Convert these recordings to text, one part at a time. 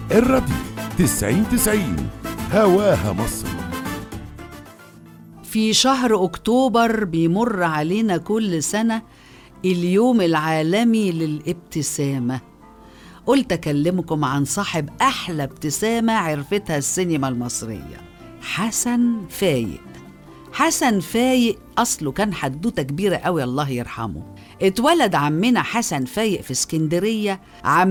الراديو تسعين تسعين هواها مصر في شهر أكتوبر بيمر علينا كل سنة اليوم العالمي للابتسامة قلت أكلمكم عن صاحب أحلى ابتسامة عرفتها السينما المصرية حسن فايق حسن فايق أصله كان حدوتة كبيرة قوي الله يرحمه اتولد عمنا حسن فايق في اسكندرية عام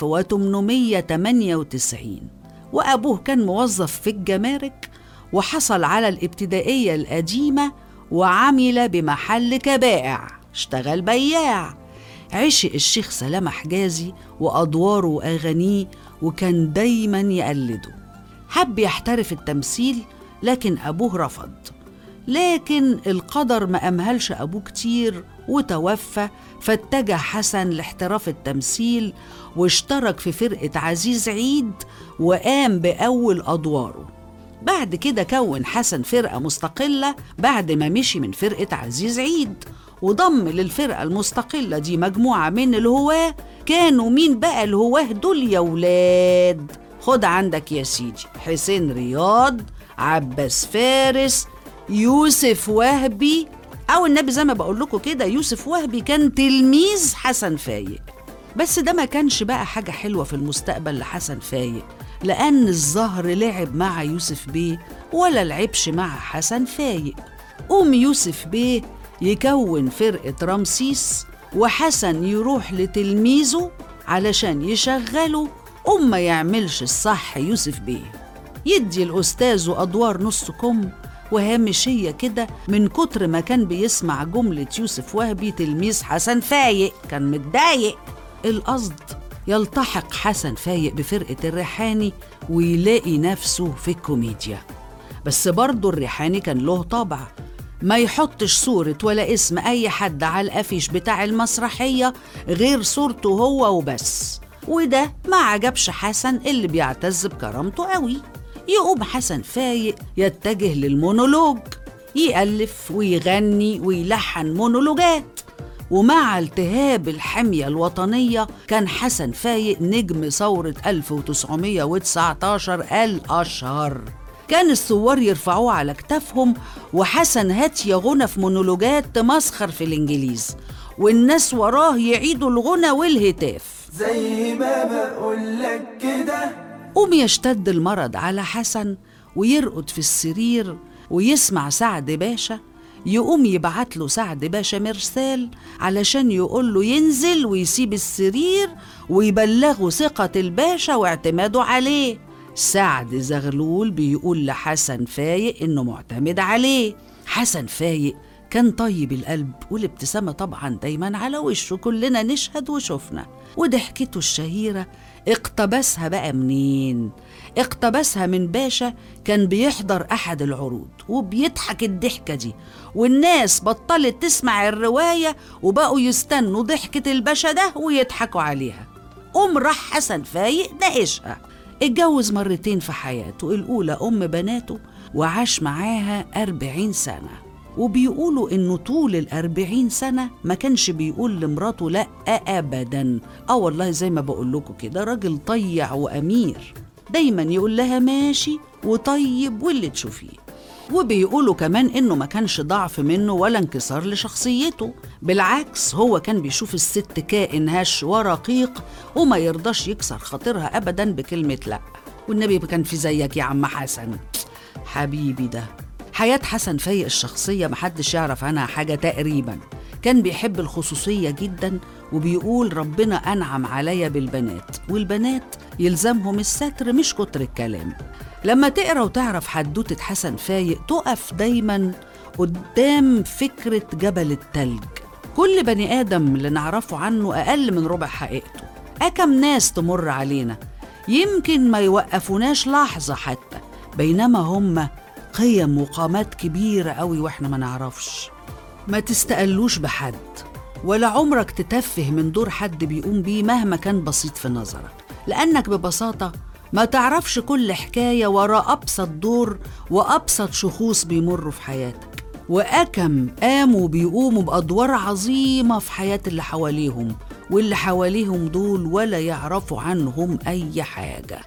1898 وأبوه كان موظف في الجمارك وحصل على الابتدائية القديمة وعمل بمحل كبائع اشتغل بياع عشق الشيخ سلامة حجازي وأدواره وأغانيه وكان دايما يقلده حب يحترف التمثيل لكن أبوه رفض لكن القدر ما أمهلش أبوه كتير وتوفى فاتجه حسن لاحتراف التمثيل واشترك في فرقة عزيز عيد وقام بأول أدواره بعد كده كون حسن فرقة مستقلة بعد ما مشي من فرقة عزيز عيد وضم للفرقة المستقلة دي مجموعة من الهواة كانوا مين بقى الهواة دول يا ولاد خد عندك يا سيدي حسين رياض عباس فارس يوسف وهبي أو النبي زي ما بقول لكم كده يوسف وهبي كان تلميذ حسن فايق بس ده ما كانش بقى حاجة حلوة في المستقبل لحسن فايق لأن الظهر لعب مع يوسف بيه ولا لعبش مع حسن فايق قوم يوسف بيه يكون فرقة رمسيس وحسن يروح لتلميذه علشان يشغله قوم ما يعملش الصح يوسف بيه يدي الأستاذ أدوار نص كم وهامشية كده من كتر ما كان بيسمع جملة يوسف وهبي تلميذ حسن فايق كان متضايق القصد يلتحق حسن فايق بفرقة الريحاني ويلاقي نفسه في الكوميديا بس برضه الريحاني كان له طبع ما يحطش صورة ولا اسم أي حد على الأفيش بتاع المسرحية غير صورته هو وبس وده ما عجبش حسن اللي بيعتز بكرامته قوي يقوم حسن فايق يتجه للمونولوج يألف ويغني ويلحن مونولوجات ومع التهاب الحمية الوطنية كان حسن فايق نجم ثورة 1919 الأشهر كان الثوار يرفعوه على كتافهم وحسن هات يا غنى في مونولوجات تمسخر في الإنجليز والناس وراه يعيدوا الغنى والهتاف زي ما بقولك كده قوم يشتد المرض على حسن ويرقد في السرير ويسمع سعد باشا يقوم يبعت له سعد باشا مرسال علشان يقول له ينزل ويسيب السرير ويبلغه ثقة الباشا واعتماده عليه سعد زغلول بيقول لحسن فايق انه معتمد عليه حسن فايق كان طيب القلب والابتسامة طبعا دايما على وشه كلنا نشهد وشفنا وضحكته الشهيرة اقتبسها بقى منين؟ اقتبسها من باشا كان بيحضر أحد العروض وبيضحك الضحكة دي والناس بطلت تسمع الرواية وبقوا يستنوا ضحكة الباشا ده ويضحكوا عليها قوم راح حسن فايق ناقشها اتجوز مرتين في حياته الأولى أم بناته وعاش معاها أربعين سنة وبيقولوا إنه طول الأربعين سنة ما كانش بيقول لمراته لأ أبدا آه والله زي ما بقول لكم كده راجل طيع وأمير دايما يقول لها ماشي وطيب واللي تشوفيه وبيقولوا كمان انه ما كانش ضعف منه ولا انكسار لشخصيته بالعكس هو كان بيشوف الست كائن هش ورقيق وما يرضاش يكسر خاطرها ابدا بكلمه لا والنبي كان في زيك يا عم حسن حبيبي ده حياة حسن فايق الشخصية محدش يعرف عنها حاجة تقريبا كان بيحب الخصوصية جدا وبيقول ربنا أنعم عليا بالبنات والبنات يلزمهم الستر مش كتر الكلام لما تقرا وتعرف حدوتة حسن فايق تقف دايما قدام فكرة جبل التلج كل بني آدم اللي نعرفه عنه أقل من ربع حقيقته أكم ناس تمر علينا يمكن ما يوقفوناش لحظة حتى بينما هم قيم وقامات كبيرة قوي وإحنا ما نعرفش ما تستقلوش بحد ولا عمرك تتفه من دور حد بيقوم بيه مهما كان بسيط في نظرك لأنك ببساطة ما تعرفش كل حكاية ورا أبسط دور وأبسط شخوص بيمروا في حياتك وأكم قاموا بيقوموا بأدوار عظيمة في حياة اللي حواليهم واللي حواليهم دول ولا يعرفوا عنهم أي حاجة